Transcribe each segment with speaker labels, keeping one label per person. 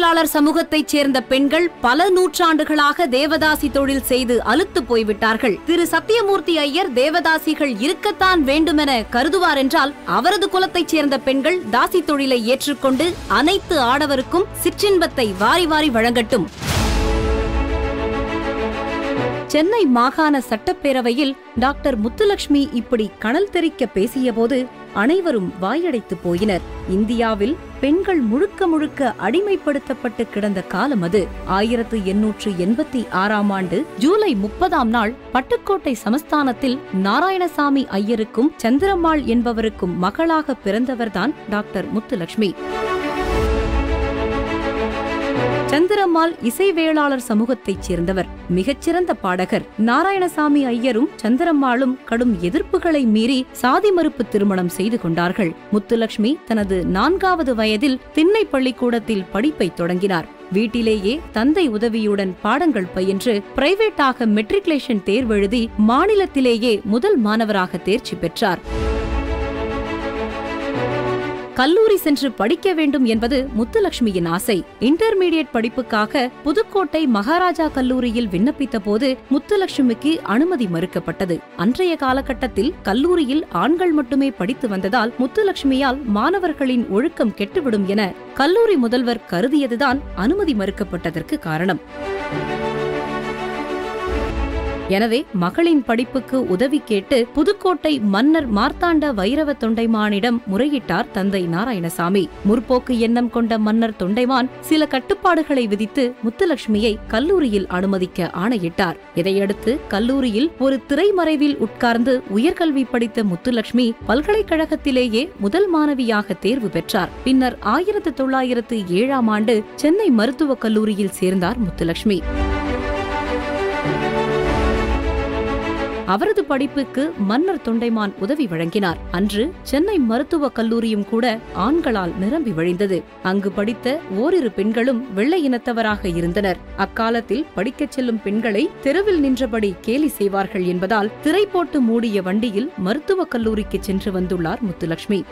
Speaker 1: வேளாளர் சமூகத்தைச் சேர்ந்த பெண்கள் பல நூற்றாண்டுகளாக தேவதாசி தொழில் செய்து அலுத்து போய்விட்டார்கள் திரு சத்தியமூர்த்தி ஐயர் தேவதாசிகள் இருக்கத்தான் வேண்டுமென கருதுவார் என்றால் அவரது குலத்தைச் சேர்ந்த பெண்கள் தாசி தொழிலை ஏற்றுக்கொண்டு அனைத்து ஆடவருக்கும் சிற்றின்பத்தை வாரி வாரி வழங்கட்டும் சென்னை மாகாண சட்டப்பேரவையில் டாக்டர் முத்துலட்சுமி இப்படி கணல் தெறிக்க பேசியபோது அனைவரும் வாயடைத்து போயினர் இந்தியாவில் பெண்கள் முழுக்க முழுக்க அடிமைப்படுத்தப்பட்டு கிடந்த காலம் அது ஆயிரத்து எண்ணூற்று எண்பத்தி ஆறாம் ஆண்டு ஜூலை முப்பதாம் நாள் பட்டுக்கோட்டை சமஸ்தானத்தில் நாராயணசாமி ஐயருக்கும் சந்திரம்மாள் என்பவருக்கும் மகளாக பிறந்தவர்தான் டாக்டர் முத்துலட்சுமி சந்திரம்மாள் இசைவேளாளர் சமூகத்தைச் சேர்ந்தவர் மிகச்சிறந்த பாடகர் நாராயணசாமி ஐயரும் சந்திரம்மாளும் கடும் எதிர்ப்புகளை மீறி சாதி மறுப்பு திருமணம் செய்து கொண்டார்கள் முத்துலட்சுமி தனது நான்காவது வயதில் திண்ணை பள்ளிக்கூடத்தில் படிப்பை தொடங்கினார் வீட்டிலேயே தந்தை உதவியுடன் பாடங்கள் பயின்று பிரைவேட்டாக மெட்ரிகுலேஷன் தேர்வெழுதி மாநிலத்திலேயே முதல் மாணவராக தேர்ச்சி பெற்றார் கல்லூரி சென்று படிக்க வேண்டும் என்பது முத்துலட்சுமியின் ஆசை இன்டர்மீடியட் படிப்புக்காக புதுக்கோட்டை மகாராஜா கல்லூரியில் விண்ணப்பித்த போது முத்துலட்சுமிக்கு அனுமதி மறுக்கப்பட்டது அன்றைய காலகட்டத்தில் கல்லூரியில் ஆண்கள் மட்டுமே படித்து வந்ததால் முத்துலட்சுமியால் மாணவர்களின் ஒழுக்கம் கெட்டுவிடும் என கல்லூரி முதல்வர் கருதியதுதான் அனுமதி மறுக்கப்பட்டதற்கு காரணம் எனவே மகளின் படிப்புக்கு உதவி கேட்டு புதுக்கோட்டை மன்னர் மார்த்தாண்ட வைரவ தொண்டைமானிடம் முறையிட்டார் தந்தை நாராயணசாமி முற்போக்கு எண்ணம் கொண்ட மன்னர் தொண்டைமான் சில கட்டுப்பாடுகளை விதித்து முத்துலட்சுமியை கல்லூரியில் அனுமதிக்க ஆணையிட்டார் இதையடுத்து கல்லூரியில் ஒரு திரைமறைவில் உட்கார்ந்து உயர்கல்வி படித்த முத்துலட்சுமி பல்கலைக்கழகத்திலேயே முதல் மாணவியாக தேர்வு பெற்றார் பின்னர் ஆயிரத்து தொள்ளாயிரத்து ஏழாம் ஆண்டு சென்னை மருத்துவக் கல்லூரியில் சேர்ந்தார் முத்துலட்சுமி அவரது படிப்புக்கு மன்னர் தொண்டைமான் உதவி வழங்கினார் அன்று சென்னை மருத்துவக் கல்லூரியும் கூட ஆண்களால் நிரம்பி வழிந்தது அங்கு படித்த ஓரிரு பெண்களும் வெள்ளை இனத்தவராக இருந்தனர் அக்காலத்தில் படிக்கச் செல்லும் பெண்களை தெருவில் நின்றபடி கேலி செய்வார்கள் என்பதால் திரை போட்டு மூடிய வண்டியில் மருத்துவக் கல்லூரிக்கு சென்று வந்துள்ளார் முத்துலட்சுமி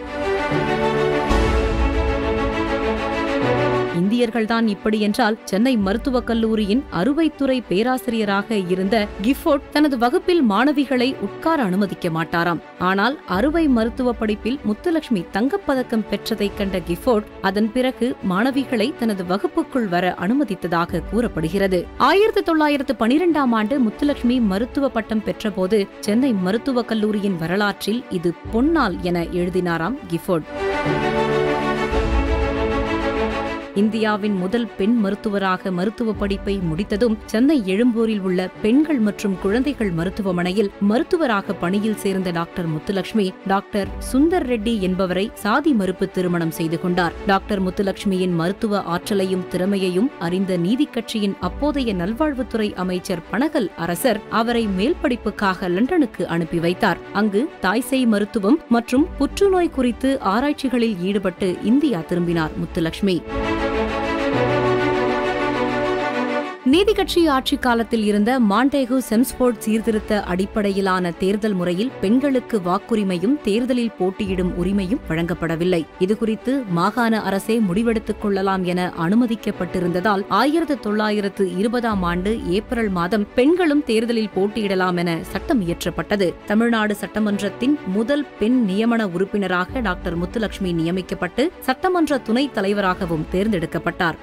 Speaker 1: இந்தியர்கள்தான் இப்படி என்றால் சென்னை மருத்துவக் கல்லூரியின் அறுவைத்துறை பேராசிரியராக இருந்த கிஃபோர்ட் தனது வகுப்பில் மாணவிகளை உட்கார அனுமதிக்க மாட்டாராம் ஆனால் அறுவை மருத்துவ படிப்பில் முத்துலட்சுமி தங்கப்பதக்கம் பெற்றதைக் கண்ட கிஃபோர்ட் அதன் பிறகு மாணவிகளை தனது வகுப்புக்குள் வர அனுமதித்ததாக கூறப்படுகிறது ஆயிரத்தி தொள்ளாயிரத்து பனிரெண்டாம் ஆண்டு முத்துலட்சுமி மருத்துவ பட்டம் பெற்றபோது சென்னை மருத்துவக் கல்லூரியின் வரலாற்றில் இது பொன்னாள் என எழுதினாராம் கிஃபோர்ட் இந்தியாவின் முதல் பெண் மருத்துவராக மருத்துவ படிப்பை முடித்ததும் சென்னை எழும்பூரில் உள்ள பெண்கள் மற்றும் குழந்தைகள் மருத்துவமனையில் மருத்துவராக பணியில் சேர்ந்த டாக்டர் முத்துலட்சுமி டாக்டர் சுந்தர் ரெட்டி என்பவரை சாதி மறுப்பு திருமணம் செய்து கொண்டார் டாக்டர் முத்துலட்சுமியின் மருத்துவ ஆற்றலையும் திறமையையும் அறிந்த நீதிக் கட்சியின் அப்போதைய நல்வாழ்வுத்துறை அமைச்சர் பனகல் அரசர் அவரை மேல் படிப்புக்காக லண்டனுக்கு அனுப்பி வைத்தார் அங்கு தாய்சேய் மருத்துவம் மற்றும் புற்றுநோய் குறித்து ஆராய்ச்சிகளில் ஈடுபட்டு இந்தியா திரும்பினார் முத்துலட்சுமி நீதி கட்சி ஆட்சி காலத்தில் இருந்த மாண்டேகு செம்ஸ்போர்ட் சீர்திருத்த அடிப்படையிலான தேர்தல் முறையில் பெண்களுக்கு வாக்குரிமையும் தேர்தலில் போட்டியிடும் உரிமையும் வழங்கப்படவில்லை இதுகுறித்து மாகாண அரசே முடிவெடுத்துக் கொள்ளலாம் என அனுமதிக்கப்பட்டிருந்ததால் ஆயிரத்து தொள்ளாயிரத்து இருபதாம் ஆண்டு ஏப்ரல் மாதம் பெண்களும் தேர்தலில் போட்டியிடலாம் என சட்டம் இயற்றப்பட்டது தமிழ்நாடு சட்டமன்றத்தின் முதல் பெண் நியமன உறுப்பினராக டாக்டர் முத்துலட்சுமி நியமிக்கப்பட்டு சட்டமன்ற துணைத் தலைவராகவும் தேர்ந்தெடுக்கப்பட்டார்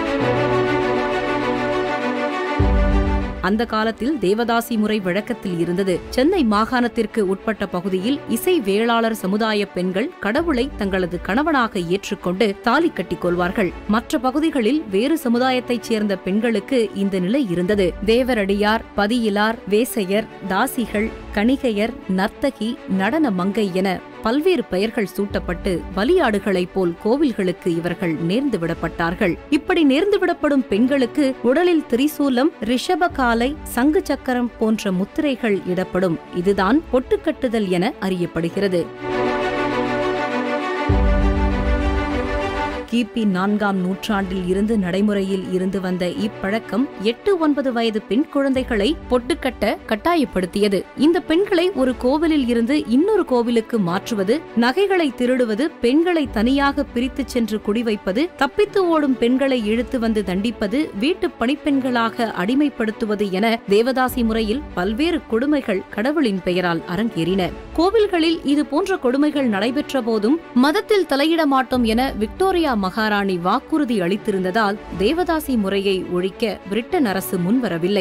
Speaker 1: அந்த காலத்தில் தேவதாசி முறை வழக்கத்தில் இருந்தது சென்னை மாகாணத்திற்கு உட்பட்ட பகுதியில் இசை வேளாளர் சமுதாய பெண்கள் கடவுளை தங்களது கணவனாக ஏற்றுக்கொண்டு தாலி கட்டிக் கொள்வார்கள் மற்ற பகுதிகளில் வேறு சமுதாயத்தைச் சேர்ந்த பெண்களுக்கு இந்த நிலை இருந்தது தேவரடியார் பதியிலார் வேசையர் தாசிகள் கணிகையர் நர்த்தகி நடன மங்கை என பல்வேறு பெயர்கள் சூட்டப்பட்டு பலியாடுகளைப் போல் கோவில்களுக்கு இவர்கள் நேர்ந்து விடப்பட்டார்கள் இப்படி நேர்ந்து விடப்படும் பெண்களுக்கு உடலில் திரிசூலம் ரிஷபகாலை சங்கு சக்கரம் போன்ற முத்திரைகள் இடப்படும் இதுதான் பொட்டுக்கட்டுதல் என அறியப்படுகிறது கிபி நான்காம் நூற்றாண்டில் இருந்து நடைமுறையில் இருந்து வந்த இப்பழக்கம் எட்டு ஒன்பது வயது பெண் குழந்தைகளை பொட்டுக்கட்ட கட்டாயப்படுத்தியது இந்த பெண்களை ஒரு கோவிலில் இருந்து இன்னொரு கோவிலுக்கு மாற்றுவது நகைகளை திருடுவது பெண்களை தனியாக பிரித்துச் சென்று குடிவைப்பது தப்பித்து ஓடும் பெண்களை இழுத்து வந்து தண்டிப்பது வீட்டு பணிப்பெண்களாக அடிமைப்படுத்துவது என தேவதாசி முறையில் பல்வேறு கொடுமைகள் கடவுளின் பெயரால் அரங்கேறின கோவில்களில் இது போன்ற கொடுமைகள் நடைபெற்ற போதும் மதத்தில் தலையிட மாட்டோம் என விக்டோரியா மகாராணி வாக்குறுதி அளித்திருந்ததால் தேவதாசி முறையை ஒழிக்க பிரிட்டன் அரசு முன்வரவில்லை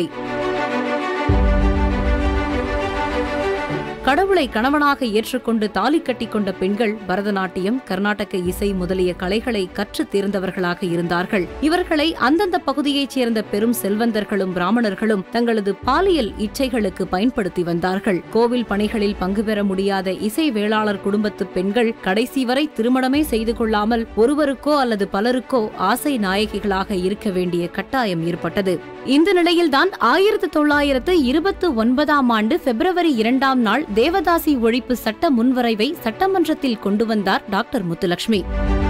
Speaker 1: கடவுளை கணவனாக ஏற்றுக்கொண்டு தாலி கட்டிக்கொண்ட பெண்கள் பரதநாட்டியம் கர்நாடக இசை முதலிய கலைகளை கற்றுத் தேர்ந்தவர்களாக இருந்தார்கள் இவர்களை அந்தந்த பகுதியைச் சேர்ந்த பெரும் செல்வந்தர்களும் பிராமணர்களும் தங்களது பாலியல் இச்சைகளுக்கு பயன்படுத்தி வந்தார்கள் கோவில் பணிகளில் பங்கு பெற முடியாத இசை வேளாளர் குடும்பத்து பெண்கள் கடைசி வரை திருமணமே செய்து கொள்ளாமல் ஒருவருக்கோ அல்லது பலருக்கோ ஆசை நாயகிகளாக இருக்க வேண்டிய கட்டாயம் ஏற்பட்டது இந்த நிலையில்தான் ஆயிரத்து தொள்ளாயிரத்து இருபத்து ஒன்பதாம் ஆண்டு பிப்ரவரி இரண்டாம் நாள் தேவதாசி ஒழிப்பு சட்ட முன்வரைவை சட்டமன்றத்தில் கொண்டு வந்தார் டாக்டர் முத்துலட்சுமி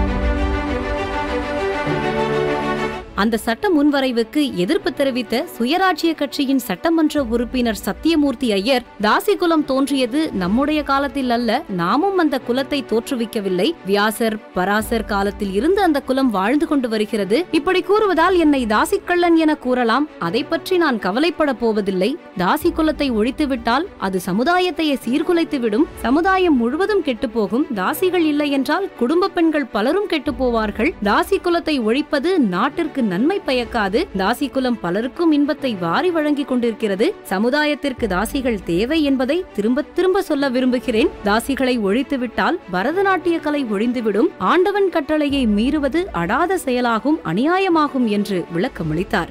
Speaker 1: அந்த சட்ட முன்வரைவுக்கு எதிர்ப்பு தெரிவித்த சுயராஜ்ய கட்சியின் சட்டமன்ற உறுப்பினர் சத்தியமூர்த்தி ஐயர் தாசி குலம் தோன்றியது நம்முடைய காலத்தில் அல்ல நாமும் அந்த குலத்தை தோற்றுவிக்கவில்லை வியாசர் பராசர் காலத்தில் இருந்து அந்த குலம் வாழ்ந்து கொண்டு வருகிறது இப்படி கூறுவதால் என்னை தாசிக்கள்ளன் என கூறலாம் அதை பற்றி நான் கவலைப்பட போவதில்லை தாசி குலத்தை ஒழித்துவிட்டால் அது சமுதாயத்தையே சீர்குலைத்துவிடும் சமுதாயம் முழுவதும் கெட்டுப்போகும் தாசிகள் இல்லை என்றால் குடும்ப பெண்கள் பலரும் கெட்டுப் போவார்கள் தாசி குலத்தை ஒழிப்பது நாட்டிற்கு நன்மை பயக்காது தாசி குலம் பலருக்கும் இன்பத்தை வாரி வழங்கிக் கொண்டிருக்கிறது சமுதாயத்திற்கு தாசிகள் தேவை என்பதை திரும்ப திரும்ப சொல்ல விரும்புகிறேன் தாசிகளை ஒழித்துவிட்டால் பரதநாட்டிய கலை ஒழிந்துவிடும் ஆண்டவன் கட்டளையை மீறுவது அடாத செயலாகும் அநியாயமாகும் என்று விளக்கமளித்தார்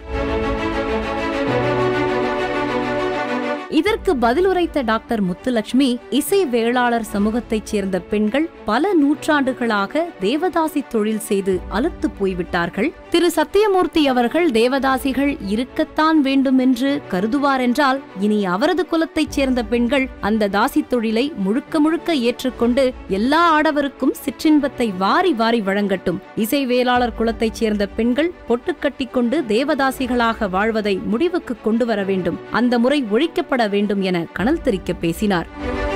Speaker 1: இதற்கு பதிலுரைத்த டாக்டர் முத்துலட்சுமி இசை வேளாளர் சமூகத்தைச் சேர்ந்த பெண்கள் பல நூற்றாண்டுகளாக தேவதாசி தொழில் செய்து அலுத்து போய்விட்டார்கள் திரு சத்தியமூர்த்தி அவர்கள் தேவதாசிகள் இருக்கத்தான் வேண்டும் என்று கருதுவாரென்றால் இனி அவரது குலத்தைச் சேர்ந்த பெண்கள் அந்த தாசி தொழிலை முழுக்க முழுக்க ஏற்றுக்கொண்டு எல்லா ஆடவருக்கும் சிற்றின்பத்தை வாரி வாரி வழங்கட்டும் இசை வேளாளர் குலத்தைச் சேர்ந்த பெண்கள் பொட்டு கட்டிக்கொண்டு தேவதாசிகளாக வாழ்வதை முடிவுக்கு கொண்டு வர வேண்டும் அந்த முறை ஒழிக்கப்பட வேண்டும் என கனல் தெரிக்க பேசினார்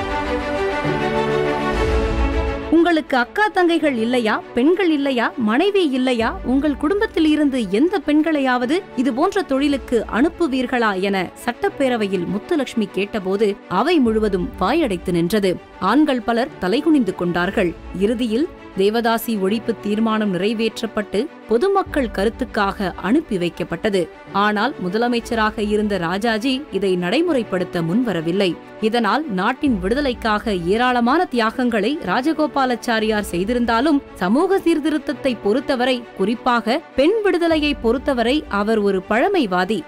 Speaker 1: உங்களுக்கு அக்கா தங்கைகள் இல்லையா பெண்கள் இல்லையா மனைவி இல்லையா உங்கள் குடும்பத்தில் இருந்து எந்த பெண்களையாவது இது போன்ற தொழிலுக்கு அனுப்புவீர்களா என சட்டப்பேரவையில் முத்துலட்சுமி கேட்டபோது அவை முழுவதும் வாயடைத்து நின்றது ஆண்கள் பலர் தலைகுனிந்து கொண்டார்கள் இறுதியில் தேவதாசி ஒழிப்பு தீர்மானம் நிறைவேற்றப்பட்டு பொதுமக்கள் கருத்துக்காக அனுப்பி வைக்கப்பட்டது ஆனால் முதலமைச்சராக இருந்த ராஜாஜி இதை நடைமுறைப்படுத்த முன்வரவில்லை இதனால் நாட்டின் விடுதலைக்காக ஏராளமான தியாகங்களை ராஜகோபாலாச்சாரியார் செய்திருந்தாலும் சமூக சீர்திருத்தத்தை பொறுத்தவரை குறிப்பாக பெண் விடுதலையை பொறுத்தவரை அவர் ஒரு பழமைவாதி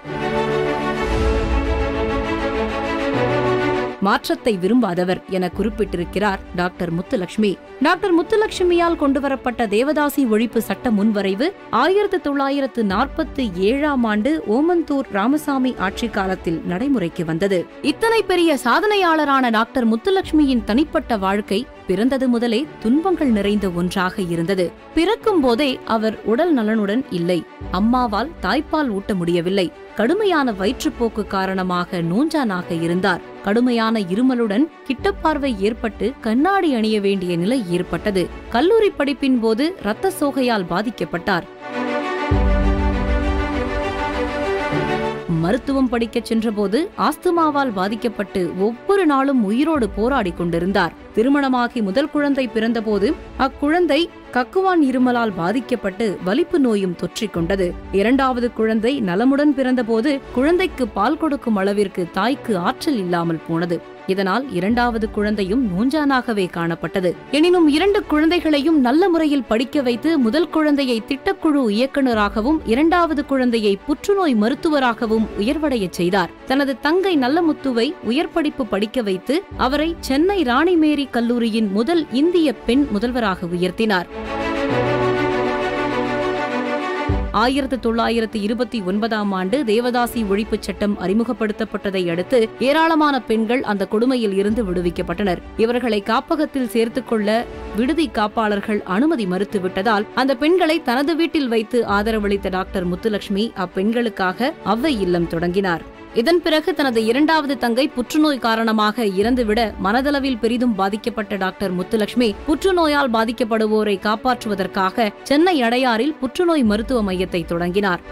Speaker 1: மாற்றத்தை விரும்பாதவர் என குறிப்பிட்டிருக்கிறார் டாக்டர் முத்துலட்சுமி டாக்டர் முத்துலட்சுமியால் கொண்டுவரப்பட்ட தேவதாசி ஒழிப்பு சட்ட முன்வரைவு ஆயிரத்து தொள்ளாயிரத்து நாற்பத்தி ஏழாம் ஆண்டு ஓமந்தூர் ராமசாமி ஆட்சி காலத்தில் நடைமுறைக்கு வந்தது இத்தனை பெரிய சாதனையாளரான டாக்டர் முத்துலட்சுமியின் தனிப்பட்ட வாழ்க்கை பிறந்தது முதலே துன்பங்கள் நிறைந்த ஒன்றாக இருந்தது பிறக்கும் போதே அவர் உடல் நலனுடன் இல்லை அம்மாவால் தாய்ப்பால் ஊட்ட முடியவில்லை கடுமையான வயிற்றுப்போக்கு காரணமாக நோஞ்சானாக இருந்தார் கடுமையான இருமலுடன் கிட்டப்பார்வை ஏற்பட்டு கண்ணாடி அணிய வேண்டிய நிலை ஏற்பட்டது கல்லூரி படிப்பின் போது இரத்த சோகையால் பாதிக்கப்பட்டார் மருத்துவம் படிக்கச் சென்றபோது ஆஸ்துமாவால் பாதிக்கப்பட்டு ஒவ்வொரு நாளும் உயிரோடு போராடிக் கொண்டிருந்தார் திருமணமாகி முதல் குழந்தை பிறந்தபோது அக்குழந்தை கக்குவான் இருமலால் பாதிக்கப்பட்டு வலிப்பு நோயும் தொற்றிக் கொண்டது இரண்டாவது குழந்தை நலமுடன் பிறந்தபோது குழந்தைக்கு பால் கொடுக்கும் அளவிற்கு தாய்க்கு ஆற்றல் இல்லாமல் போனது இதனால் இரண்டாவது குழந்தையும் நோஞ்சானாகவே காணப்பட்டது எனினும் இரண்டு குழந்தைகளையும் நல்ல முறையில் படிக்க வைத்து முதல் குழந்தையை திட்டக்குழு இயக்குநராகவும் இரண்டாவது குழந்தையை புற்றுநோய் மருத்துவராகவும் உயர்வடையச் செய்தார் தனது தங்கை நல்லமுத்துவை உயர்படிப்பு படிக்க வைத்து அவரை சென்னை ராணிமேரி கல்லூரியின் முதல் இந்திய பெண் முதல்வராக உயர்த்தினார் ஆயிரத்து தொள்ளாயிரத்து இருபத்தி ஒன்பதாம் ஆண்டு தேவதாசி ஒழிப்புச் சட்டம் அறிமுகப்படுத்தப்பட்டதை அடுத்து ஏராளமான பெண்கள் அந்த கொடுமையில் இருந்து விடுவிக்கப்பட்டனர் இவர்களை காப்பகத்தில் சேர்த்துக் கொள்ள விடுதி காப்பாளர்கள் அனுமதி மறுத்துவிட்டதால் அந்த பெண்களை தனது வீட்டில் வைத்து ஆதரவளித்த டாக்டர் முத்துலட்சுமி அப்பெண்களுக்காக அவ்வை இல்லம் தொடங்கினார் இதன் பிறகு தனது இரண்டாவது தங்கை புற்றுநோய் காரணமாக இறந்துவிட மனதளவில் பெரிதும் பாதிக்கப்பட்ட டாக்டர் முத்துலட்சுமி புற்றுநோயால் பாதிக்கப்படுவோரை காப்பாற்றுவதற்காக சென்னை அடையாறில் புற்றுநோய் மருத்துவ மையத்தை தொடங்கினார்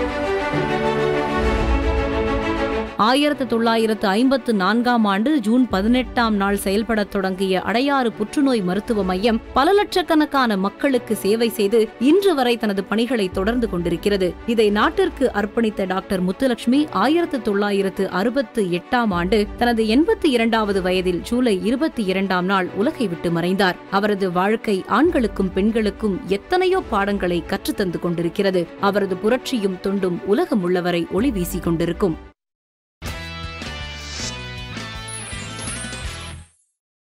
Speaker 1: ஆயிரத்து தொள்ளாயிரத்து ஐம்பத்து நான்காம் ஆண்டு ஜூன் பதினெட்டாம் நாள் செயல்படத் தொடங்கிய அடையாறு புற்றுநோய் மருத்துவ மையம் பல லட்சக்கணக்கான மக்களுக்கு சேவை செய்து இன்று வரை தனது பணிகளை தொடர்ந்து கொண்டிருக்கிறது இதை நாட்டிற்கு அர்ப்பணித்த டாக்டர் முத்துலட்சுமி ஆயிரத்து தொள்ளாயிரத்து அறுபத்து எட்டாம் ஆண்டு தனது எண்பத்தி இரண்டாவது வயதில் ஜூலை இருபத்தி இரண்டாம் நாள் உலகை விட்டு மறைந்தார் அவரது வாழ்க்கை ஆண்களுக்கும் பெண்களுக்கும் எத்தனையோ பாடங்களை கற்றுத்தந்து கொண்டிருக்கிறது அவரது புரட்சியும் தொண்டும் உலகம் உள்ளவரை ஒளி வீசிக் கொண்டிருக்கும்